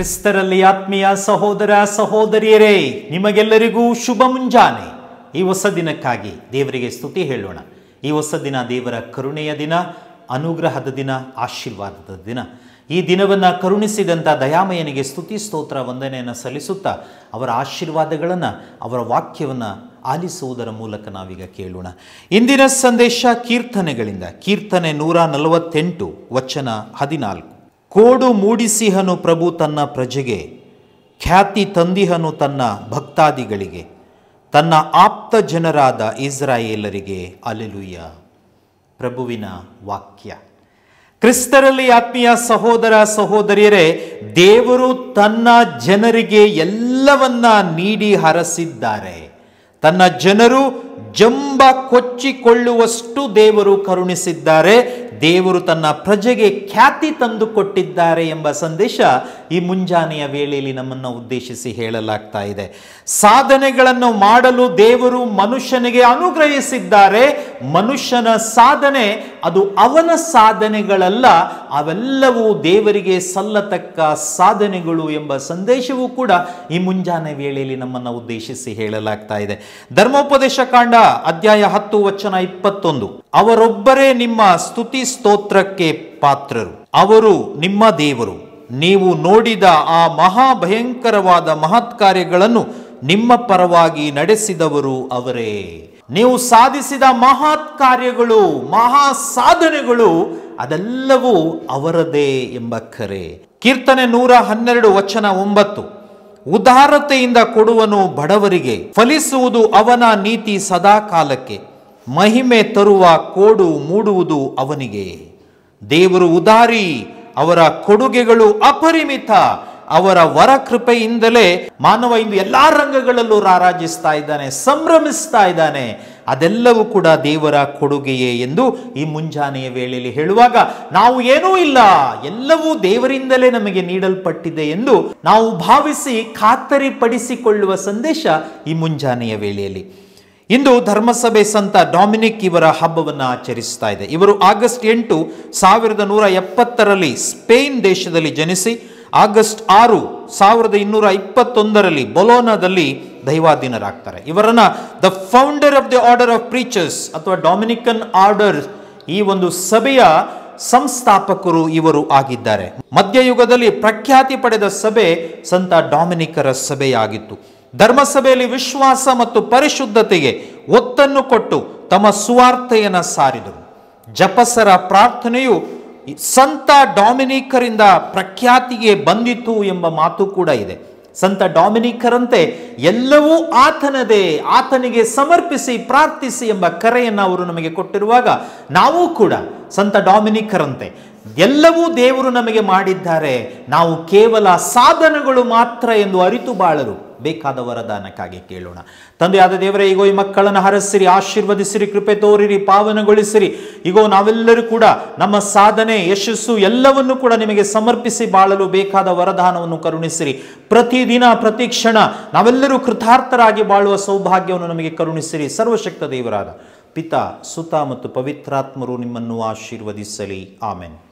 ಕ್ರಿಸ್ತರಲ್ಲಿ ಆತ್ಮೀಯ ಸಹೋದರ ಸಹೋದರಿಯರೇ ನಿಮಗೆಲ್ಲರಿಗೂ ಶುಭ ಮುಂಜಾನೆ ಈ ಹೊಸ ದಿನಕ್ಕಾಗಿ ದೇವರಿಗೆ ಸ್ತುತಿ ಹೇಳೋಣ ಈ ಹೊಸ ದಿನ ದೇವರ ಕರುಣೆಯ ದಿನ ಅನುಗ್ರಹದ ದಿನ ಆಶೀರ್ವಾದದ ದಿನ ಈ ದಿನವನ್ನು ಕರುಣಿಸಿದಂಥ ದಯಾಮಯನಿಗೆ ಸ್ತುತಿ ಸ್ತೋತ್ರ ವಂದನೆಯನ್ನು ಸಲ್ಲಿಸುತ್ತಾ ಅವರ ಆಶೀರ್ವಾದಗಳನ್ನು ಅವರ ವಾಕ್ಯವನ್ನು ಆಲಿಸುವುದರ ಮೂಲಕ ನಾವೀಗ ಕೇಳೋಣ ಇಂದಿನ ಸಂದೇಶ ಕೀರ್ತನೆಗಳಿಂದ ಕೀರ್ತನೆ ನೂರ ನಲವತ್ತೆಂಟು ವಚನ ಹದಿನಾಲ್ಕು ಕೋಡು ಮೂಡಿಸಿಹನು ಪ್ರಭು ತನ್ನ ಪ್ರಜೆಗೆ ಖ್ಯಾತಿ ತಂದಿಹನು ತನ್ನ ಭಕ್ತಾದಿಗಳಿಗೆ ತನ್ನ ಆಪ್ತ ಜನರಾದ ಇಸ್ರಾಯೇಲರಿಗೆ ಅಲೆಲುಯ್ಯ ಪ್ರಭುವಿನ ವಾಕ್ಯ ಕ್ರಿಸ್ತರಲ್ಲಿ ಆತ್ಮೀಯ ಸಹೋದರ ಸಹೋದರಿಯರೇ ದೇವರು ತನ್ನ ಜನರಿಗೆ ಎಲ್ಲವನ್ನ ನೀಡಿ ಹರಸಿದ್ದಾರೆ ತನ್ನ ಜನರು ಜಂಬ ಕೊಚ್ಚಿಕೊಳ್ಳುವಷ್ಟು ದೇವರು ಕರುಣಿಸಿದ್ದಾರೆ ದೇವರು ತನ್ನ ಪ್ರಜೆಗೆ ಖ್ಯಾತಿ ತಂದು ಕೊಟ್ಟಿದ್ದಾರೆ ಎಂಬ ಸಂದೇಶ ಈ ಮುಂಜಾನೆಯ ವೇಳೆಯಲ್ಲಿ ನಮ್ಮನ್ನು ಉದ್ದೇಶಿಸಿ ಹೇಳಲಾಗ್ತಾ ಇದೆ ಸಾಧನೆಗಳನ್ನು ಮಾಡಲು ದೇವರು ಮನುಷ್ಯನಿಗೆ ಅನುಗ್ರಹಿಸಿದ್ದಾರೆ ಮನುಷ್ಯನ ಸಾಧನೆ ಅದು ಅವನ ಸಾಧನೆಗಳಲ್ಲ ಅವೆಲ್ಲವೂ ದೇವರಿಗೆ ಸಲ್ಲತಕ್ಕ ಸಾಧನೆಗಳು ಎಂಬ ಸಂದೇಶವೂ ಕೂಡ ಈ ಮುಂಜಾನೆ ವೇಳೆಯಲ್ಲಿ ನಮ್ಮನ್ನು ಉದ್ದೇಶಿಸಿ ಹೇಳಲಾಗ್ತಾ ಇದೆ ಧರ್ಮೋಪದೇಶ ಕಾಂಡ ಅಧ್ಯಾಯ ಹತ್ತು ವಚನ ಇಪ್ಪತ್ತೊಂದು ಅವರೊಬ್ಬರೇ ನಿಮ್ಮ ಸ್ತುತಿ ಸ್ತೋತ್ರಕ್ಕೆ ಪಾತ್ರರು ಅವರು ನಿಮ್ಮ ದೇವರು ನೀವು ನೋಡಿದ ಆ ಮಹಾಭಯಂಕರವಾದ ಮಹತ್ ಕಾರ್ಯಗಳನ್ನು ನಿಮ್ಮ ಪರವಾಗಿ ನಡೆಸಿದವರು ಅವರೇ ನೀವು ಸಾಧಿಸಿದ ಮಹತ್ ಕಾರ್ಯಗಳು ಮಹಾ ಸಾಧನೆಗಳು ಅದೆಲ್ಲವೂ ಅವರದೇ ಎಂಬ ಕರೆ ಕೀರ್ತನೆ ನೂರ ಹನ್ನೆರಡು ವಚನ ಒಂಬತ್ತು ಉದಾರತೆಯಿಂದ ಕೊಡುವನು ಬಡವರಿಗೆ ಫಲಿಸುವುದು ಅವನ ನೀತಿ ಸದಾ ಕಾಲಕ್ಕೆ ಮಹಿಮೆ ತರುವ ಕೋಡು ಮೂಡುವುದು ಅವನಿಗೆ ದೇವರು ಉದಾರಿ ಅವರ ಕೊಡುಗೆಗಳು ಅಪರಿಮಿತ ಅವರ ವರ ಕೃಪೆಯಿಂದಲೇ ಮಾನವ ಇಂದು ಎಲ್ಲಾ ರಂಗಗಳಲ್ಲೂ ರಾರಾಜಿಸ್ತಾ ಇದ್ದಾನೆ ಸಂಭ್ರಮಿಸ್ತಾ ಇದ್ದಾನೆ ಅದೆಲ್ಲವೂ ಕೂಡ ದೇವರ ಕೊಡುಗೆಯೇ ಎಂದು ಈ ಮುಂಜಾನೆಯ ವೇಳೆಯಲ್ಲಿ ಹೇಳುವಾಗ ನಾವು ಏನೂ ಇಲ್ಲ ಎಲ್ಲವೂ ದೇವರಿಂದಲೇ ನಮಗೆ ನೀಡಲ್ಪಟ್ಟಿದೆ ಎಂದು ನಾವು ಭಾವಿಸಿ ಖಾತರಿಪಡಿಸಿಕೊಳ್ಳುವ ಸಂದೇಶ ಈ ಮುಂಜಾನೆಯ ವೇಳೆಯಲ್ಲಿ ಇಂದು ಧರ್ಮಸಭೆ ಸಂತ ಡಾಮಿನಿಕ್ ಇವರ ಹಬ್ಬವನ್ನು ಆಚರಿಸ್ತಾ ಇದೆ ಇವರು ಆಗಸ್ಟ್ ಎಂಟು ಸಾವಿರದ ನೂರ ಎಪ್ಪತ್ತರಲ್ಲಿ ಸ್ಪೇನ್ ದೇಶದಲ್ಲಿ ಜನಿಸಿ ಆಗಸ್ಟ್ ಆರು ಸಾವಿರದ ಇನ್ನೂರ ಇಪ್ಪತ್ತೊಂದರಲ್ಲಿ ಬೊಲೋನಾದಲ್ಲಿ ದೈವಾಧೀನರಾಗ್ತಾರೆ ಇವರನ್ನ the founder of the order of preachers ಅಥವಾ ಡೊಮಿನಿಕನ್ ಆರ್ಡರ್ ಈ ಒಂದು ಸಭೆಯ ಸಂಸ್ಥಾಪಕರು ಇವರು ಆಗಿದ್ದಾರೆ ಮಧ್ಯಯುಗದಲ್ಲಿ ಪ್ರಖ್ಯಾತಿ ಪಡೆದ ಸಭೆ ಸಂತ ಡಾಮಿನಿಕರ ಸಭೆಯಾಗಿತ್ತು ಧರ್ಮಸಭೆಯಲ್ಲಿ ವಿಶ್ವಾಸ ಮತ್ತು ಪರಿಶುದ್ಧತೆಗೆ ಒತ್ತನ್ನು ಕೊಟ್ಟು ತಮ್ಮ ಸುವಾರ್ತೆಯನ್ನ ಸಾರಿದರು ಜಪಸರ ಪ್ರಾರ್ಥನೆಯು ಸಂತ ಡಾಮಿನಿಕರಿಂದ ಪ್ರಖ್ಯಾತಿಗೆ ಬಂದಿತು ಎಂಬ ಮಾತು ಕೂಡ ಇದೆ ಸಂತ ಡಾಮಿನಿಕರಂತೆ ಎಲ್ಲವೂ ಆತನದೇ ಆತನಿಗೆ ಸಮರ್ಪಿಸಿ ಪ್ರಾರ್ಥಿಸಿ ಎಂಬ ಕರೆಯನ್ನು ಅವರು ನಮಗೆ ಕೊಟ್ಟಿರುವಾಗ ನಾವು ಕೂಡ ಸಂತ ಡಾಮಿನಿಕರಂತೆ ಎಲ್ಲವೂ ದೇವರು ನಮಗೆ ಮಾಡಿದ್ದಾರೆ ನಾವು ಕೇವಲ ಸಾಧನಗಳು ಮಾತ್ರ ಎಂದು ಅರಿತು ಬಾಳಲು ಬೇಕಾದ ವರದಾನಕ್ಕಾಗಿ ಕೇಳೋಣ ತಂದೆಯಾದ ದೇವರೇ ಈಗೋ ಈ ಮಕ್ಕಳನ್ನು ಹರಸಿರಿ ಆಶೀರ್ವದಿಸಿರಿ ಕೃಪೆ ತೋರಿರಿ ಪಾವನಗೊಳಿಸಿರಿ ಈಗೋ ನಾವೆಲ್ಲರೂ ಕೂಡ ನಮ್ಮ ಸಾಧನೆ ಯಶಸ್ಸು ಎಲ್ಲವನ್ನು ಕೂಡ ನಿಮಗೆ ಸಮರ್ಪಿಸಿ ಬಾಳಲು ಬೇಕಾದ ವರದಾನವನ್ನು ಕರುಣಿಸಿರಿ ಪ್ರತಿದಿನ ಪ್ರತಿ ಕ್ಷಣ ನಾವೆಲ್ಲರೂ ಕೃತಾರ್ಥರಾಗಿ ಬಾಳುವ ಸೌಭಾಗ್ಯವನ್ನು ನಮಗೆ ಕರುಣಿಸಿರಿ ಸರ್ವಶಕ್ತ ದೇವರಾದ ಪಿತಾ ಸುತ ಮತ್ತು ಪವಿತ್ರಾತ್ಮರು ನಿಮ್ಮನ್ನು ಆಶೀರ್ವದಿಸಲಿ ಆಮೆನ್